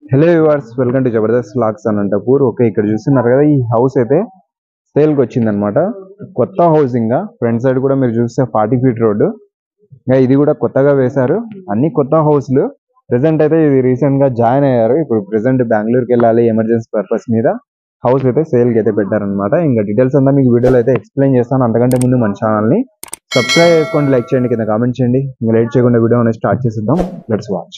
hello viewers welcome to Jabardasth లాక్స్ Anantapur okay ఇక్కడ చూస్తున్నారు కదా ఈ హౌస్ అయితే సేల్కి వచ్చిందనమాట కొత్త హౌసింగ్ ఫ్రంట్ సైడ్ కూడా మీరు చూస్తే ఫార్టీ ఫీట్ రోడ్డు ఇంకా ఇది కూడా కొత్తగా వేశారు అన్ని కొత్త హౌస్లు ప్రెసెంట్ అయితే ఇది రీసెంట్ గా జాయిన్ అయ్యారు ఇప్పుడు ప్రెసెంట్ బెంగళూరుకి వెళ్ళాలి ఎమర్జెన్సీ పర్పస్ మీద హౌస్ అయితే సేల్కి అయితే పెట్టారనమాట ఇంకా డీటెయిల్స్ అంతా మీకు వీడియోలో అయితే ఎక్స్ప్లెయిన్ చేస్తాను అంతకంటే ముందు మన ఛానల్ని సబ్స్క్రైబ్ చేసుకోండి లైక్ చేయండి కింద కామెంట్ చేయండి ఇంకా లేట్ చేయకుండా వీడియో అనేది స్టార్ట్ చేసేద్దాం లెట్స్ వాచ్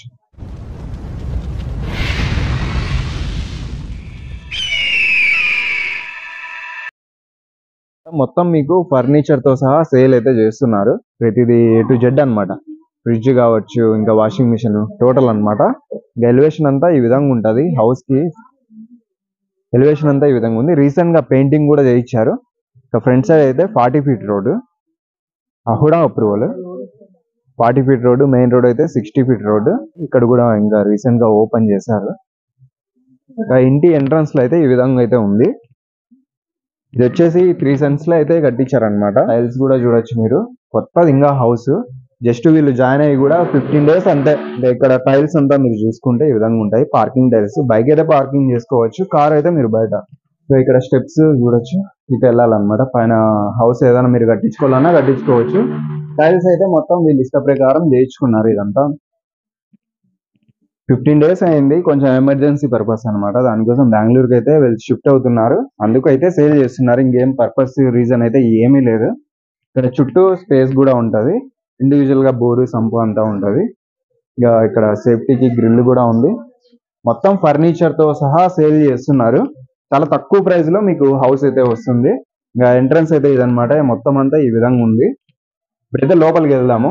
మొత్తం మీకు ఫర్నిచర్ తో సహా సేల్ అయితే చేస్తున్నారు ప్రతిదీ ఏ టు జెడ్ అనమాట ఫ్రిడ్జ్ కావచ్చు ఇంకా వాషింగ్ మిషన్ టోటల్ అన్నమాట ఇంకా ఎలివేషన్ అంతా ఈ విధంగా ఉంటది హౌస్ కి ఎలివేషన్ అంతా ఈ విధంగా ఉంది రీసెంట్ గా పెయింటింగ్ కూడా చేయించారు ఇంకా ఫ్రంట్ సైడ్ అయితే forty feet road AHUDA approval forty feet road main road అయితే సిక్స్టీ ఫీట్ రోడ్ ఇక్కడ కూడా ఇంకా రీసెంట్ గా ఓపెన్ చేశారు ఇంకా ఇంటి ఎంట్రన్స్ లో అయితే ఈ విధంగా అయితే ఉంది ఇది వచ్చేసి త్రీ సెన్స్ లో అయితే కట్టించారనమాట టైల్స్ కూడా చూడొచ్చు మీరు కొత్తది ఇంకా హౌస్ జస్ట్ వీళ్ళు జాయిన్ అయ్యి కూడా ఫిఫ్టీన్ డేస్ అంతే అంటే ఇక్కడ టైల్స్ అంతా మీరు చూసుకుంటే ఈ విధంగా ఉంటాయి పార్కింగ్ టైల్స్ బైక్ అయితే పార్కింగ్ చేసుకోవచ్చు కార్ అయితే మీరు బయట సో ఇక్కడ స్టెప్స్ చూడొచ్చు ఇటు వెళ్ళాలన్నమాట పైన హౌస్ ఏదైనా మీరు కట్టించుకోవాలన్నా కట్టించుకోవచ్చు టైల్స్ అయితే మొత్తం వీళ్ళు ఇష్ట ప్రకారం చేయించుకున్నారు ఇదంతా ఫిఫ్టీన్ డేస్ అయింది కొంచెం ఎమర్జెన్సీ పర్పస్ అన్నమాట దానికోసం బెంగళూరుకి అయితే వీళ్ళు షిఫ్ట్ అవుతున్నారు అందుకు అయితే సేల్ చేస్తున్నారు ఇంకేం పర్పస్ రీజన్ అయితే ఏమీ లేదు ఇక్కడ చుట్టూ స్పేస్ కూడా ఉంటది ఇండివిజువల్ గా బోరు సంపు అంతా ఉంటది ఇక ఇక్కడ సేఫ్టీకి గ్రిల్ కూడా ఉంది మొత్తం ఫర్నిచర్ తో సహా సేల్ చేస్తున్నారు చాలా తక్కువ ప్రైస్ లో మీకు హౌస్ అయితే వస్తుంది ఇంకా ఎంట్రన్స్ అయితే ఇదన్నమాట మొత్తం అంతా ఈ విధంగా ఉంది ఇప్పుడైతే లోపలికి వెళ్దాము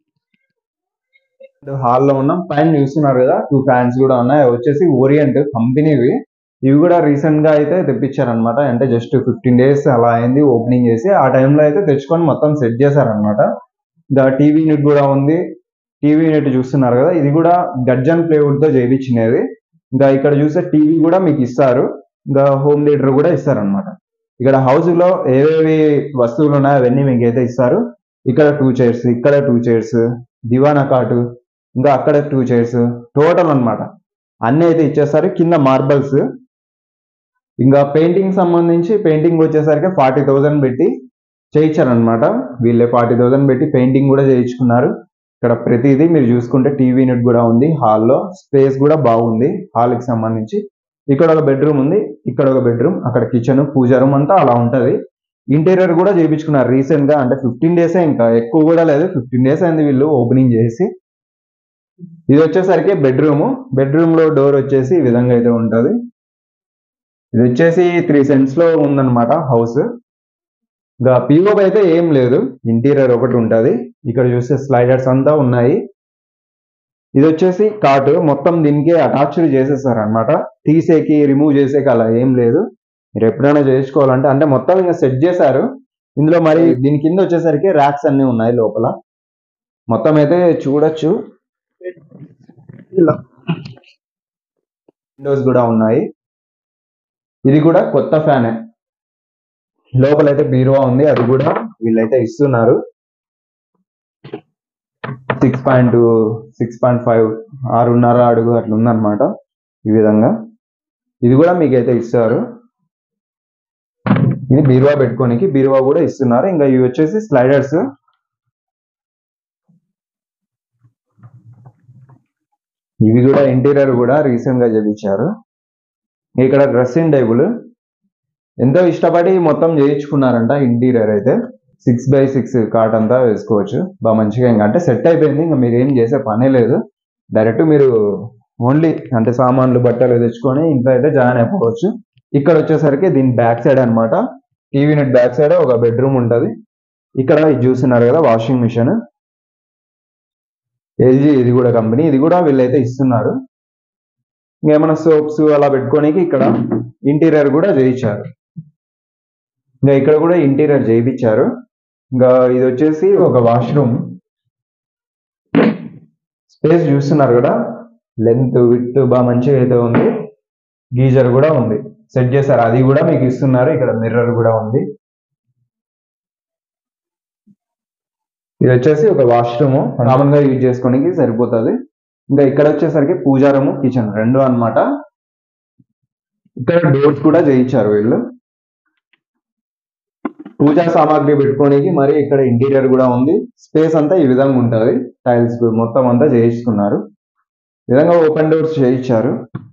హాల్లో ఉన్నాం పైన చూస్తున్నారు కదా టూ ఫ్యాన్స్ కూడా ఉన్నాయి అవి వచ్చేసి ఓరియంట్ కంపెనీవి ఇవి కూడా రీసెంట్ గా అయితే తెప్పించారనమాట అంటే జస్ట్ ఫిఫ్టీన్ డేస్ అలా అయింది ఓపెనింగ్ చేసి ఆ టైంలో అయితే తెచ్చుకొని మొత్తం సెట్ చేశారనమాట ఇంకా టీవీ యూనిట్ కూడా ఉంది టీవీ యూనిట్ చూస్తున్నారు కదా ఇది కూడా గర్జన్ ప్లేవుడ్ తో చేయించినది ఇంకా ఇక్కడ చూస్తే టీవీ కూడా మీకు ఇస్తారు ఇంకా హోమ్ థియేటర్ కూడా ఇస్తారనమాట ఇక్కడ హౌస్ లో ఏవేవి వస్తువులు ఉన్నాయో అవన్నీ మీకు అయితే ఇస్తారు ఇక్కడ టూ చైర్స్ ఇక్కడ టూ చైర్స్ దివానా కాటు ఇంకా అక్కడ టూ చైర్స్ టోటల్ అన్నమాట అన్ని అయితే ఇచ్చేస్తారు కింద మార్బల్స్ ఇంకా పెయింటింగ్ సంబంధించి పెయింటింగ్ వచ్చేసరికి ఫార్టీ థౌజండ్ పెట్టి చేయించారనమాట వీళ్ళే ఫార్టీ థౌజండ్ పెట్టి పెయింటింగ్ కూడా చేయించుకున్నారు ఇక్కడ ప్రతిదీ మీరు చూసుకుంటే టీవీ యూనిట్ కూడా ఉంది హాల్లో స్పేస్ కూడా బాగుంది హాల్ కి సంబంధించి ఇక్కడ ఒక బెడ్రూమ్ ఉంది ఇక్కడ ఒక బెడ్రూమ్ అక్కడ కిచెన్ పూజ రూమ్ అంతా అలా ఉంటది ఇంటీరియర్ కూడా చేయించుకున్నారు రీసెంట్ గా అంటే ఫిఫ్టీన్ డేసే ఇంకా ఎక్కువ కూడా లేదు ఫిఫ్టీన్ డేస్ అయింది వీళ్ళు ఓపెనింగ్ చేసి ఇది వచ్చేసరికి బెడ్రూమ్ బెడ్రూమ్ లో డోర్ వచ్చేసి ఈ విధంగా అయితే ఉంటది ఇది వచ్చేసి త్రీ సెంట్స్ లో ఉందన్నమాట హౌస్ ఇంకా పిఓపి అయితే ఏం లేదు ఇంటీరియర్ ఒకటి ఉంటది ఇక్కడ చూస్తే స్లైడర్స్ అంతా ఉన్నాయి ఇది వచ్చేసి కాట్ మొత్తం దీనికి అటాచ్డ్ చేసేసారు అనమాట తీసేకి రిమూవ్ చేసేకి అలా ఏం లేదు మీరు ఎప్పుడైనా చేసుకోవాలంటే అంటే మొత్తం ఇంకా సెట్ చేశారు ఇందులో మరి దీని కింద వచ్చేసరికి ర్యాక్స్ అన్ని ఉన్నాయి లోపల మొత్తం అయితే చూడొచ్చు ఇలా విండోస్ కూడా ఉన్నాయి ఇది కూడా కొత్త ఫ్యానే లోపలైతే బీరువా ఉంది అది కూడా వీళ్ళైతే ఇస్తున్నారు six point six point five ఆరున్నర అడుగు అట్లా ఉందన్నమాట ఈ విధంగా ఇది కూడా మీకైతే ఇస్తారు ఇది బీరువా పెట్టుకోనికి బీరువా కూడా ఇస్తున్నారు ఇంకా ఇవి వచ్చేసి స్లైడర్స్ ఇవి కూడా ఇంటీరియర్ కూడా రీసెంట్ గా చేయించారు ఇక్కడ డ్రెస్సింగ్ టేబుల్ ఎంతో ఇష్టపడి మొత్తం చేయించుకున్నారంట ఇంటీరియర్ అయితే సిక్స్ బై సిక్స్ కాట్ అంతా వేసుకోవచ్చు బాగా మంచిగా ఇంకా అంటే సెట్ అయిపోయింది ఇంకా మీరు ఏం చేసే పనే లేదు డైరెక్ట్ మీరు ఓన్లీ అంటే సామాన్లు బట్టలు తెచ్చుకొని ఇంట్లో అయితే జాయిన్ అయిపోవచ్చు ఇక్కడ వచ్చేసరికి దీని బ్యాక్ సైడ్ అన్నమాట టీవీ నెట్ బ్యాక్ సైడ్ ఒక బెడ్రూమ్ ఉంటది ఇక్కడ ఇది చూస్తున్నారు కదా వాషింగ్ మిషన్ ఎల్జీ ఇది కూడా కంపెనీ ఇది కూడా వీళ్ళైతే ఇస్తున్నారు ఇంకేమైనా సోప్స్ అలా పెట్టుకోనికి ఇక్కడ ఇంటీరియర్ కూడా చేయించారు ఇంకా ఇక్కడ కూడా ఇంటీరియర్ చేయించారు ఇంకా ఇది వచ్చేసి ఒక వాష్రూమ్ స్పేస్ చూస్తున్నారు కదా లెంత్ విత్ బాగా మంచిగా అయితే ఉంది గీజర్ కూడా ఉంది సెట్ చేశారు అది కూడా మీకు ఇస్తున్నారు ఇక్కడ మిర్రర్ కూడా ఉంది ఇది వచ్చేసి ఒక వాష్రూమ్ కామన్ గా యూజ్ చేసుకోనికి సరిపోతుంది ఇంకా ఇక్కడ వచ్చేసరికి పూజారము కిచెన్ రెండు అన్నమాట ఇక్కడ డోర్స్ కూడా చేయించారు వీళ్ళు పూజా సామాగ్రి పెట్టుకోనికి మరి ఇక్కడ ఇంటీరియర్ కూడా ఉంది స్పేస్ అంతా ఈ విధంగా ఉంటది టైల్స్ మొత్తం అంతా చేయించుకున్నారు ఈ విధంగా ఓపెన్ డోర్స్ చేయించారు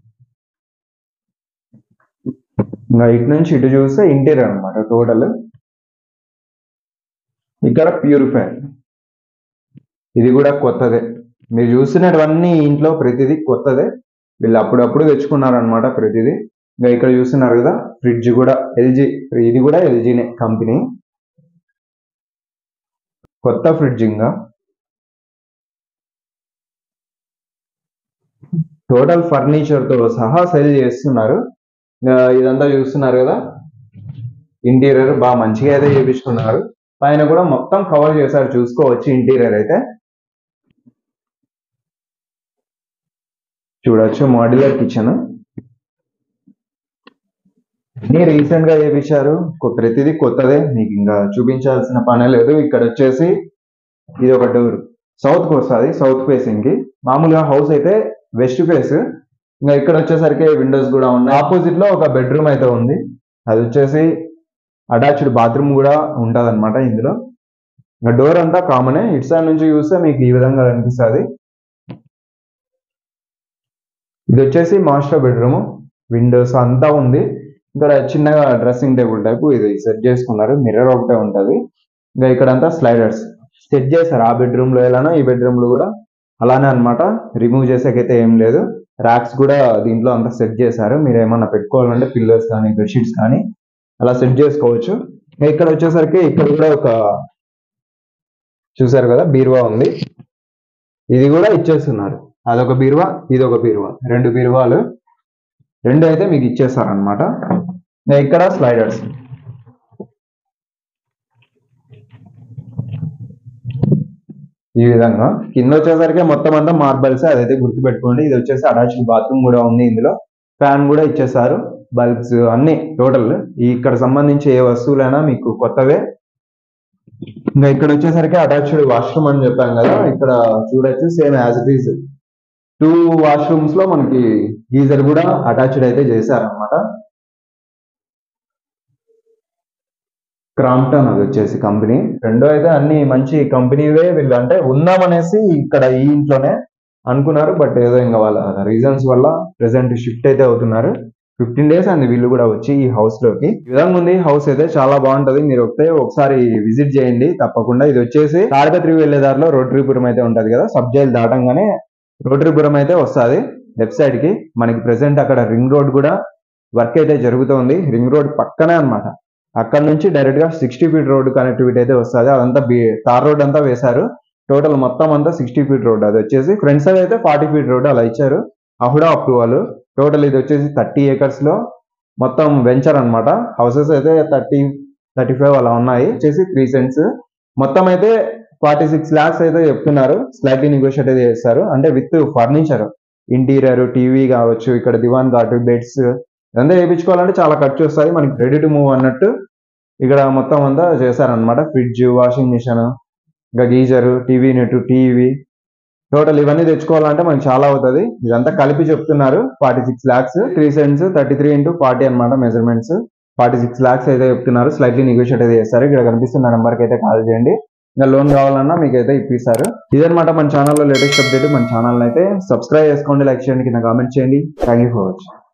ఇంకా ఇటు నుంచి ఇటు చూస్తే ఇంటీరియర్ అన్నమాట టోటల్ ఇక్కడ ప్యూరిఫైర్ ఇది కూడా కొత్తదే మీరు చూస్తున్నటువన్నీ ఇంట్లో ప్రతిదీ కొత్తదే వీళ్ళు అప్పుడప్పుడు తెచ్చుకున్నారనమాట ప్రతిదీ ఇంకా ఇక్కడ చూస్తున్నారు కదా ఫ్రిడ్జ్ కూడా ఎల్జీ ఇది కూడా ఎల్జీనే కంపెనీ కొత్త ఫ్రిడ్జ్ ఇంకా టోటల్ ఫర్నిచర్ తో సహా సెల్ చేస్తున్నారు ఇంకా ఇదంతా చూస్తున్నారు కదా ఇంటీరియర్ బాగా మంచిగా అయితే చేపించుకున్నారు పైన కూడా మొత్తం కవర్ చేశారు చూసుకోవచ్చు ఇంటీరియర్ అయితే చూడొచ్చు మాడ్యులర్ కిచెన్ అన్ని రీసెంట్ గా చేపించారు కొ- ప్రతిదీ కొత్తదే మీకు ఇంకా చూపించాల్సిన పనే లేదు ఇక్కడ వచ్చేసి ఇది ఒక డోర్ సౌత్ కి వస్తుంది సౌత్ ఫేసింగ్ కి మామూలుగా హౌస్ అయితే వెస్ట్ ఫేస్ ఇంకా ఇక్కడ వచ్చేసరికి విండోస్ కూడా ఉన్నాయి ఆపోజిట్ లో ఒక బెడ్రూమ్ అయితే ఉంది అది వచ్చేసి అటాచ్డ్ బాత్రూమ్ కూడా ఉంటది అనమాట ఇందులో ఇంకా డోర్ అంతా కామనే ఇటు సైడ్ నుంచి చూస్తే మీకు ఈ విధంగా కనిపిస్తుంది ఇది వచ్చేసి మాస్టర్ బెడ్రూమ్ విండోస్ అంతా ఉంది ఇక్కడ చిన్నగా డ్రెస్సింగ్ టేబుల్ టైప్ ఇది సెట్ చేసుకున్నారు మిర్రర్ ఒకటే ఉంటది ఇంకా ఇక్కడంతా స్లైడర్స్ సెట్ చేశారు ఆ బెడ్రూమ్ లో ఎలానో ఈ బెడ్రూమ్ లో కూడా అలానే అన్నమాట రిమూవ్ చేసేకైతే ఏం లేదు ర్యాక్స్ కూడా దీంట్లో అంతా సెట్ చేశారు మీరు ఏమన్నా పెట్టుకోవాలంటే పిల్లోస్ కానీ బెడ్షీట్స్ కానీ అలా సెట్ చేసుకోవచ్చు ఇంకా ఇక్కడ వచ్చేసరికి ఇక్కడ కూడా ఒక చూసారు కదా బీరువా ఉంది ఇది కూడా ఇచ్చేస్తున్నారు అదొక బీరువా ఇది ఒక బీరువా రెండు బీరువాలు రెండు అయితే మీకు ఇచ్చేస్తారు అనమాట ఇక్కడ స్లైడర్స్ ఈ విధంగా కింద వచ్చేసరికి మొత్తం అంతా మార్బల్స్ అదైతే గుర్తుపెట్టుకోండి ఇది వచ్చేసి అటాచ్డ్ బాత్రూమ్ కూడా ఉంది ఇందులో ఫ్యాన్ కూడా ఇచ్చేసారు బల్బ్స్ అన్ని టోటల్ ఇక్కడ సంబంధించి ఏ వస్తువులైనా మీకు కొత్తవే ఇంకా ఇక్కడ వచ్చేసరికి అటాచ్డ్ వాష్రూమ్ అని చెప్పాం కదా ఇక్కడ చూడొచ్చు same as it is two washrooms లో మనకి గీజర్ కూడా అటాచ్డ్ అయితే చేశారనమాట క్రాంప్టన్ అది వచ్చేసి కంపెనీ రెండో అయితే అన్ని మంచి కంపెనీవే వీళ్ళు అంటే ఉందామనేసి ఇక్కడ ఈ ఇంట్లోనే అనుకున్నారు బట్ ఏదో ఇంకా వాళ్ళ రీజన్స్ వల్ల ప్రెసెంట్ షిఫ్ట్ అయితే అవుతున్నారు ఫిఫ్టీన్ డేస్ అండి వీళ్ళు కూడా వచ్చి ఈ హౌస్ లోకి ఈ విధంగా ఉంది హౌస్ అయితే చాలా బాగుంటది మీరు ఒకటే ఒకసారి విజిట్ చేయండి తప్పకుండా ఇది వచ్చేసి తాడపత్రి వెళ్లే దారిలో రోటరీపురం అయితే ఉంటది కదా సబ్ జైల్ దాటంగానే రోటరీపురం అయితే వస్తుంది లెఫ్ట్ సైడ్ కి మనకి ప్రెసెంట్ అక్కడ రింగ్ రోడ్ కూడా వర్క్ అయితే జరుగుతోంది రింగ్ రోడ్ పక్కనే అన్నమాట అక్కడ నుంచి డైరెక్ట్ గా సిక్స్టీ ఫీట్ రోడ్ కనెక్టివిటీ అయితే వస్తుంది అదంతా బి- తార్ రోడ్ అంతా వేశారు టోటల్ మొత్తం అంతా సిక్స్టీ ఫీట్ రోడ్ అది వచ్చేసి ఫ్రంట్ సైడ్ అయితే ఫార్టీ ఫీట్ రోడ్ అలా ఇచ్చారు అహుడా అప్రూవల్ టోటల్ ఇది వచ్చేసి థర్టీ ఏకర్స్ లో మొత్తం వెంచర్ అన్నమాట హౌసెస్ అయితే థర్టీ థర్టీ ఫైవ్ అలా ఉన్నాయి వచ్చేసి త్రీ సెంట్స్ మొత్తం అయితే ఫార్టీ సిక్స్ ల్యాక్స్ అయితే చెప్తున్నారు స్లైట్లీ నెగోషియేట్ అయితే చేస్తారు అంటే విత్ ఫర్నిచర్ ఇంటీరియర్ టీవీ కావచ్చు ఇక్కడ దివాన్ కాటు బెడ్స్ ఇదంతా వేయించుకోవాలంటే చాలా ఖర్చు వస్తుంది మనకి రెడీ టు మూవ్ అన్నట్టు ఇక్కడ మొత్తం అంతా చేశారనమాట ఫ్రిడ్జ్ వాషింగ్ మిషన్ ఇంకా geyser TV net TV total ఇవన్నీ తెచ్చుకోవాలంటే మనకి చాలా అవుతుంది ఇదంతా కలిపి చెప్తున్నారు forty six lakhs three cents thirty three into forty అనమాట మెజర్మెంట్స్ ఫార్టీ సిక్స్ ల్యాక్స్ అయితే చెప్తున్నారు స్లైట్లీ నెగోషియేట్ అయితే చేస్తారు ఇక్కడ కనిపిస్తున్న నెంబర్కి అయితే కాల్ చేయండి ఇంకా లోన్ కావాలన్నా మీకు అయితే ఇప్పిస్తారు ఇదనమాట మన ఛానల్లో లేటెస్ట్ అప్డేట్ మన ఛానల్ అయితే సబ్స్క్రైబ్ చేసుకోండి లైక్ చేయండి కింద కామెంట్ చేయండి థ్యాంక్ యూ ఫర్ వాచింగ్